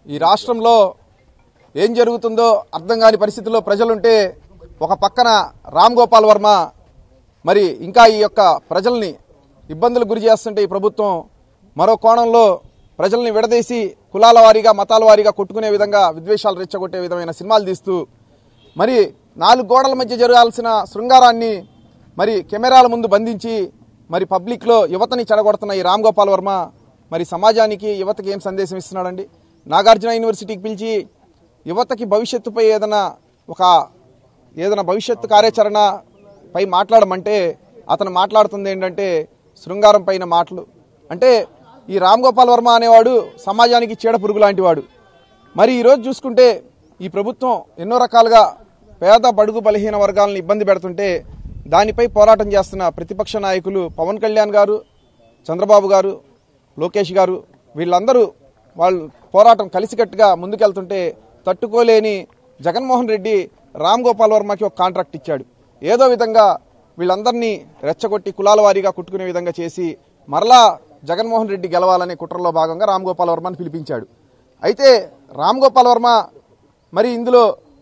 ఈ రాష్ట్రంలో ఏం జరుగుతుందో అర్థం కాని పరిస్థితుల్లో ప్రజలుంటే ఒక పక్కన రామ్ గోపాల్ వర్మ మరి ఇంకా ఈ యొక్క ప్రజల్ని ఇబ్బందులకు గురి చేస్తుంటే ఈ ప్రభుత్వం మరో కోణంలో ప్రజల్ని విడదీసి కులాల వారీగా మతాల వారీగా కొట్టుకునే విధంగా విద్వేషాలు రెచ్చగొట్టే విధమైన సినిమాలు తీస్తూ మరి నాలుగు గోడల మధ్య జరగాల్సిన శృంగారాన్ని మరి కెమెరాల ముందు బంధించి మరి పబ్లిక్లో యువతని చెడగొడుతున్న ఈ రామ్ గోపాల్ వర్మ మరి సమాజానికి యువతకి ఏం సందేశం ఇస్తున్నాడండి నాగార్జున యూనివర్సిటీకి పిలిచి యువతకి భవిష్యత్తుపై ఏదైనా ఒక ఏదైనా భవిష్యత్తు కార్యాచరణ పై మాట్లాడమంటే అతను మాట్లాడుతుంది ఏంటంటే శృంగారం పైన మాటలు అంటే ఈ రామ్ గోపాల్ వర్మ అనేవాడు సమాజానికి చీడ పురుగు లాంటి వాడు మరి ఈరోజు చూసుకుంటే ఈ ప్రభుత్వం ఎన్నో రకాలుగా పేద బడుగు బలహీన వర్గాలను ఇబ్బంది పెడుతుంటే దానిపై పోరాటం చేస్తున్న ప్రతిపక్ష నాయకులు పవన్ కళ్యాణ్ గారు చంద్రబాబు గారు లోకేష్ గారు వీళ్ళందరూ వాళ్ళు పోరాటం కలిసికట్టుగా ముందుకెళ్తుంటే తట్టుకోలేని జగన్మోహన్ రెడ్డి రామ్ గోపాల్ వర్మకి ఒక కాంట్రాక్ట్ ఇచ్చాడు ఏదో విధంగా వీళ్ళందరినీ రెచ్చగొట్టి కులాల వారీగా కుట్టుకునే విధంగా చేసి మరలా జగన్మోహన్ రెడ్డి గెలవాలనే కుట్రలో భాగంగా రామ్ గోపాల్ వర్మని పిలిపించాడు అయితే రామ్ గోపాల్ వర్మ మరి ఇందులో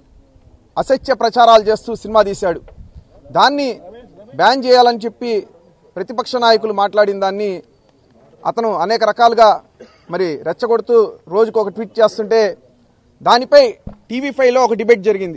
అసత్య ప్రచారాలు చేస్తూ సినిమా తీశాడు దాన్ని బ్యాన్ చేయాలని చెప్పి ప్రతిపక్ష నాయకులు మాట్లాడిన దాన్ని అతను అనేక రకాలుగా మరి రెచ్చగొడుతూ రోజుకు ఒక ట్వీట్ చేస్తుంటే దానిపై టీవీ ఫైవ్లో ఒక డిబేట్ జరిగింది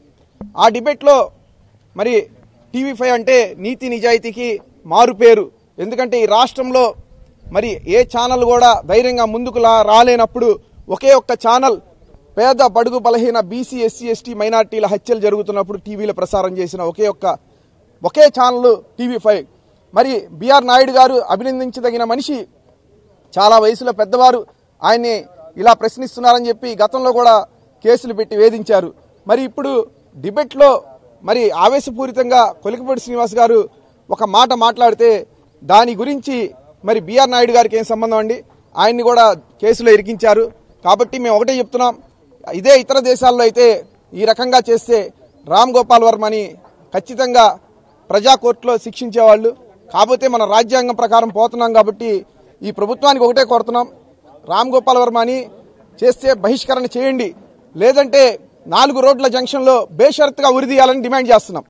ఆ డిబేట్లో మరి టీవీ ఫైవ్ అంటే నీతి నిజాయితీకి మారు పేరు ఎందుకంటే ఈ రాష్ట్రంలో మరి ఏ ఛానల్ కూడా ధైర్యంగా ముందుకు లా- రాలేనప్పుడు ఒకే ఒక్క ఛానల్ పేద బడుగు బలహీన బీసీ ఎస్సీ ఎస్టీ మైనార్టీల హత్యలు జరుగుతున్నప్పుడు టీవీలో ప్రసారం చేసిన ఒకే ఒక్క ఒకే ఛానల్ టీవీ ఫైవ్ మరి బిఆర్ నాయుడు గారు అభినందించదగిన మనిషి చాలా వయసులో పెద్దవారు ఆయన్ని ఇలా ప్రశ్నిస్తున్నారని చెప్పి గతంలో కూడా కేసులు పెట్టి వేధించారు మరి ఇప్పుడు డిబేట్లో మరి ఆవేశపూరితంగా కొలికపూడి శ్రీనివాస్ గారు ఒక మాట మాట్లాడితే దాని గురించి మరి బిఆర్ నాయుడు గారికి ఏం సంబంధం అండి ఆయన్ని కూడా కేసులో ఇరికించారు కాబట్టి మేము ఒకటే చెప్తున్నాం ఇదే ఇతర దేశాల్లో అయితే ఈ రకంగా చేస్తే రామ్ గోపాల్ వర్మని ఖచ్చితంగా ప్రజా కోర్టులో శిక్షించేవాళ్ళు కాకపోతే మన రాజ్యాంగం ప్రకారం పోతున్నాం కాబట్టి ఈ ప్రభుత్వానికి ఒకటే కోరుతున్నాం రామ్ గోపాల్ వర్మని చేస్తే బహిష్కరణ చేయండి లేదంటే నాలుగు రోడ్ల జంక్షన్లో బేషరతుగా ఉరిదీయాలని డిమాండ్ చేస్తున్నాం